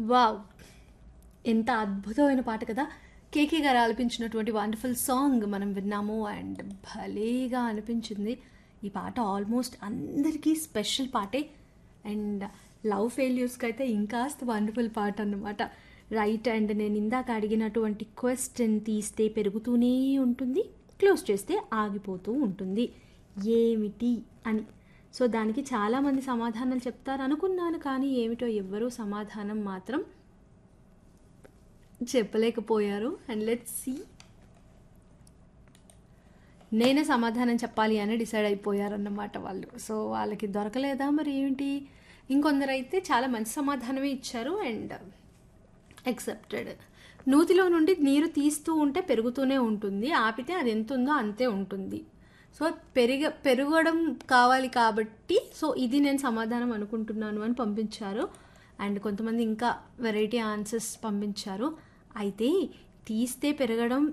wow ఎంత అద్భుతమైన పాట కదా కేకే గారు ఆలపించినటువంటి వండర్ఫుల్ సాంగ్ మనం విన్నాము అండ్ భలేగా అనిపించింది ఈ పాట ఆల్మోస్ట్ అందరికీ స్పెషల్ పాటే అండ్ లవ్ ఫెయిల్యూర్స్కి అయితే ఇంకాస్త వండర్ఫుల్ పాట అన్నమాట రైట్ అండ్ నేను ఇందాక అడిగినటువంటి క్వశ్చన్ తీస్తే పెరుగుతూనే ఉంటుంది క్లోజ్ చేస్తే ఆగిపోతూ ఉంటుంది ఏమిటి అని సో దానికి చాలామంది సమాధానాలు చెప్తారు అనుకున్నాను కానీ ఏమిటో ఎవ్వరూ సమాధానం మాత్రం చెప్పలేకపోయారు అండ్ లెట్స్ సి నేనే సమాధానం చెప్పాలి అని డిసైడ్ అయిపోయారన్నమాట వాళ్ళు సో వాళ్ళకి దొరకలేదా మరి ఏంటి ఇంకొందరు అయితే చాలా మంచి సమాధానమే ఇచ్చారు అండ్ యాక్సెప్టెడ్ నూతిలో నుండి నీరు తీస్తూ ఉంటే పెరుగుతూనే ఉంటుంది ఆపితే అది ఎంత ఉందో అంతే ఉంటుంది సో పెరిగ పెరగడం కావాలి కాబట్టి సో ఇది నేను సమాధానం అనుకుంటున్నాను అని పంపించారు అండ్ కొంతమంది ఇంకా వెరైటీ ఆన్సర్స్ పంపించారు అయితే తీస్తే పెరగడం